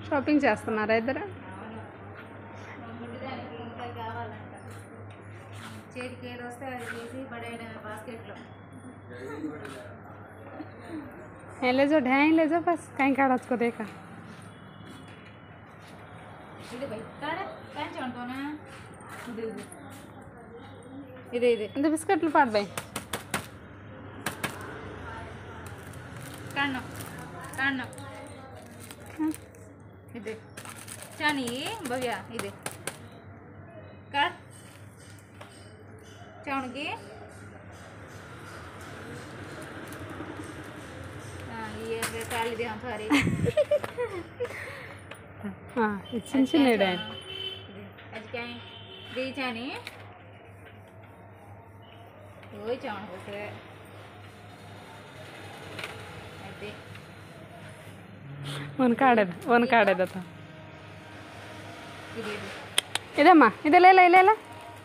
Shopping చేస్తున్నారా ఇద్దరు గుడ్డిదానికి ఇంకా కావాలంట చేతికి ఏది వస్తే అది తీసి పడేయడమే బాస్కెట్లో है ले जाओ ढाई ले जाओ बस कहीं काढ़ उसको देखा ఇది పెట్టాడా పెంచి అనుకోనా ఇది ఇది ఇది ఇది ఇంత బిస్కెట్లు పాడబాయి కన్ను కన్ను ఇది చాని భవ్య ఇది కట్ చౌనికి ये काली दी हम सारी हाँ ये చిన్న చిన్న డాడ్ అది కాయ दी చాని ఓయ్ చావన పోతే అయితే వన్ కాడేది వన్ కాడేది అత ఇది ఇది ఇదమ్మా ఇదే లేలా ఇలేలా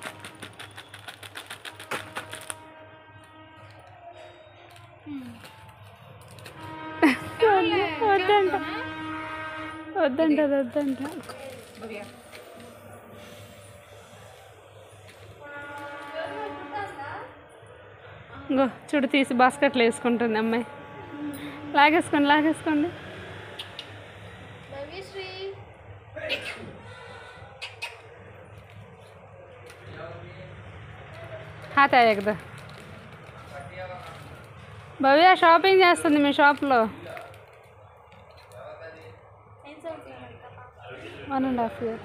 వద్దంట వద్దంట అది వద్దంట భవ్య ఇంకో చూడు తీసి బాస్కెట్లో వేసుకుంటుంది అమ్మాయి లాగేసుకోండి లాగేసుకోండి హాత్ కదా భవ్య షాపింగ్ చేస్తుంది మీ షాప్లో one and half year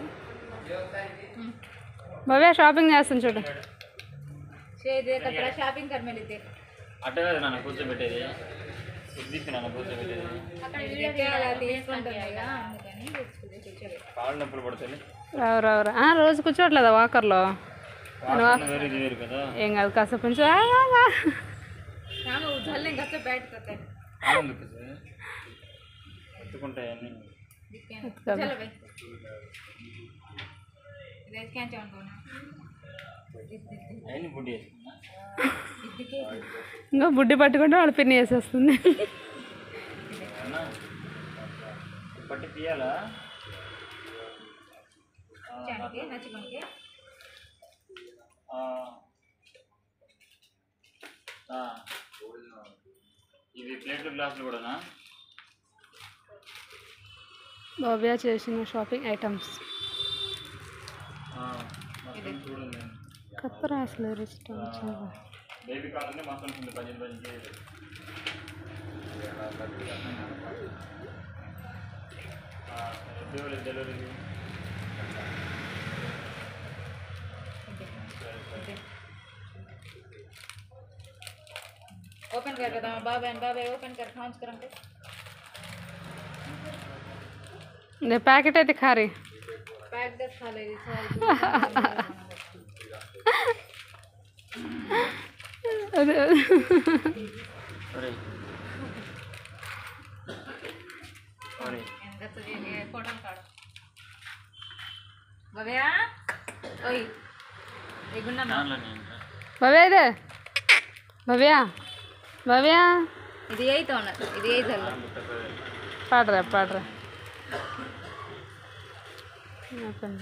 Bhavya shopping చేస్తుంది చూడు చేదే కత్తరా షాపింగ్ కర్ మెలితే అట్టే కదా నాన్న కూర్చోబెట్టేది ఉద్దిప్పి నాన్న కూర్చోబెట్టేది అక్కడ వీడియో అలా తీసుకుంటుంది కదా అందుకని తెచ్చుకుంది కూర్చోబెట్టి కాళ్ళు నొప్పులు పడతాయి రావు రావు రా. ఆ, రోజు కూర్చోట్లేదా వాకర్లో వాసన వేరు ఇది వేరు కదా ఏం కాదు కాసేపు నుంచి ఆ, ఆ, ఆ. రామ ఉజ్జల్ని గచ్చ బయట కత్తే ఆనంద ఎత్తుకుంటాయి అన్ని దిక్కాను చలో బై ఇది క్యాన్ చానుకోనా అవన్నీ బుడ్డి వేసుకున్నా ఇదికే ఇంకా బుడ్డి పట్టుకుంటే వాడు పిన్ని వేసేస్తుంది అన్నా పట్టి తీయాలా చానికి నచ్చుకోనికి ఆ. ఆ. ఇవి ప్లేట్లు గ్లాసులు కూడానా భవ్య చేసిన షాపింగ్ ఐటమ్స్ ఆ, మొత్తం చూడండి కత్తర అసలు ఇష్టం చాలా బేబీ కావాలంటే మొత్తం ఉంటుంది పదిహేను పదిహేను కేజీలు ఆ, డెలివరీ డెలివరీ ओपन कर देता हूँ बाबा एंड बाबा ओपन कर खांच कर हमको ఇదే ప్యాకెట్ అయితే ఖారీ पैक दस खा ले అదే ఒరే ఒరే ఎంత तुझे फोटो काढ बाबा ओय ये गुन्ना దానిలో నేను భవ్య ఇదే భవ్య భవ్య ఇది అయితే ఉన్నది ఇది అయితే పాడరా పాడరా అయిపోయింది.